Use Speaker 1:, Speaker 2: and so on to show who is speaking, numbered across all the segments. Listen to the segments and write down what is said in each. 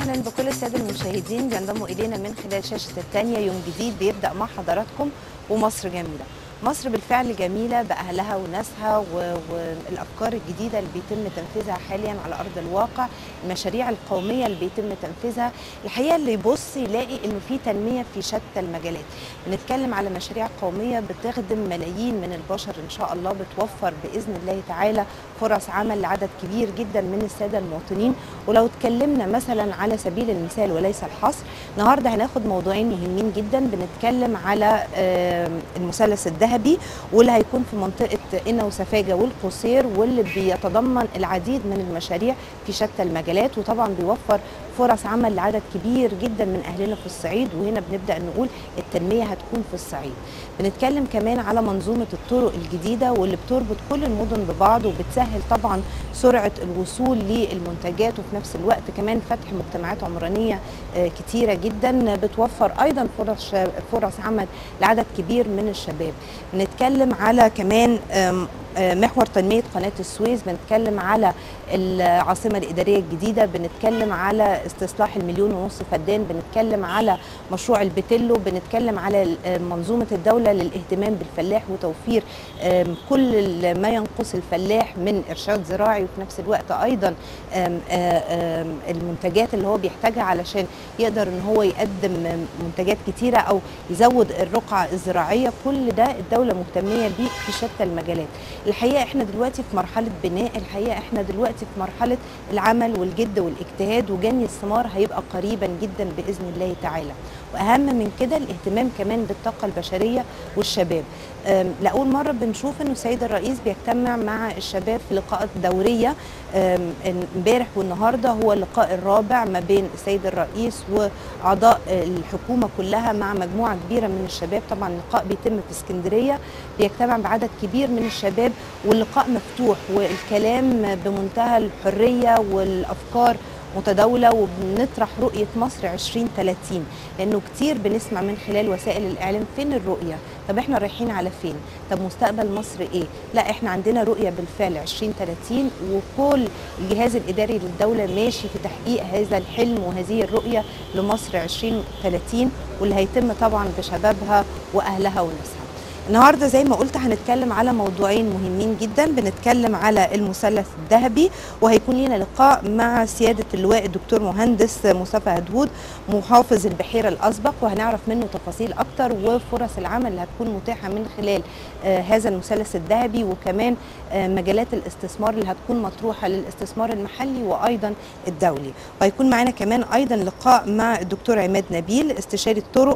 Speaker 1: اهلا بكل الساده المشاهدين بينضموا الينا من خلال شاشه الثانيه يوم جديد بيبدا مع حضراتكم ومصر جميله مصر بالفعل جميله باهلها وناسها و- والافكار الجديده اللي بيتم تنفيذها حاليا على ارض الواقع المشاريع القوميه اللي بيتم تنفيذها الحقيقه اللي يبص يلاقي انه في تنميه في شتى المجالات بنتكلم على مشاريع قوميه بتخدم ملايين من البشر ان شاء الله بتوفر باذن الله تعالى فرص عمل لعدد كبير جدا من الساده المواطنين ولو اتكلمنا مثلا على سبيل المثال وليس الحصر النهارده هناخد موضوعين مهمين جدا بنتكلم على آم، المثلث الذهبي واللي هيكون في منطقه قنا وسفاجه والقصير واللي بيتضمن العديد من المشاريع في شتى المجالات وطبعا بيوفر فرص عمل لعدد كبير جدا من اهلنا في الصعيد وهنا بنبدا نقول التنميه هتكون في الصعيد بنتكلم كمان على منظومه الطرق الجديده واللي بتربط كل المدن ببعض وبتسهل طبعا سرعه الوصول للمنتجات وفي نفس الوقت كمان فتح مجتمعات عمرانيه آه، كتيره جدا بتوفر ايضا فرص شا- فرص عمل لعدد كبير من الشباب بنتكلم على كمان آم، آه، محور تنميه قناه السويس بنتكلم على العاصمه الاداريه الجديده بنتكلم على استصلاح المليون ونص فدان بنتكلم على مشروع البتلو بنتكلم على ال- آه، منظومه الدوله للاهتمام بالفلاح وتوفير آم، كل ال- ما ينقص الفلاح من ارشاد زراعي وفي نفس الوقت ايضا آم، آه، آم، المنتجات اللي هو بيحتاجها علشان يقدر ان هو يقدم منتجات كتيره او يزود الرقعه الزراعيه كل ده الدوله مهتميه بيه في شتى المجالات الحقيقه احنا دلوقتي في مرحله بناء الحقيقه احنا دلوقتي في مرحله العمل والجد والاجتهاد وجني الثمار هيبقى قريبا جدا باذن الله تعالى واهم من كده الاهتمام كمان بالطاقه البشريه والشباب أم، لاول مره بنشوف انه السيد الرئيس بيجتمع مع الشباب في لقاءات دوريه أم، امبارح والنهارده هو اللقاء الرابع ما بين السيد الرئيس واعضاء الحكومه كلها مع مجموعه كبيره من الشباب طبعا اللقاء بيتم في اسكندريه بيجتمع بعدد كبير من الشباب واللقاء مفتوح والكلام بمنتهى الحريه والافكار متداوله وبنطرح رؤيه مصر 2030 لانه كتير بنسمع من خلال وسائل الاعلام فين الرؤيه طب احنا رايحين على فين طب مستقبل مصر ايه لا احنا عندنا رؤيه بالفعل 2030 وكل الجهاز الاداري للدوله ماشي في تحقيق هذا الحلم وهذه الرؤيه لمصر 2030 واللي هيتم طبعا بشبابها واهلها وناسها النهارده زي ما قلت هنتكلم على موضوعين مهمين جدا بنتكلم على المثلث الذهبي وهيكون لنا لقاء مع سياده اللواء الدكتور مهندس مصطفى هدهود محافظ البحيره الاسبق وهنعرف منه تفاصيل اكتر وفرص العمل اللي هتكون متاحه من خلال آه هذا المثلث الذهبي وكمان آه مجالات الاستثمار اللي هتكون مطروحه للاستثمار المحلي وايضا الدولي وهيكون معانا كمان ايضا لقاء مع الدكتور عماد نبيل استشاري الطرق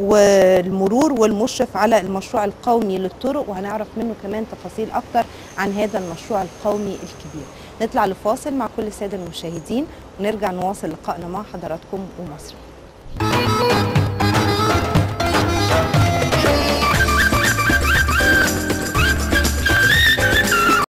Speaker 1: والمرور والمشرف على المشروع القومي للطرق وهنعرف منه كمان تفاصيل اكتر عن هذا المشروع القومي الكبير نطلع لفاصل مع كل الساده المشاهدين ونرجع نواصل لقائنا مع حضراتكم ومصر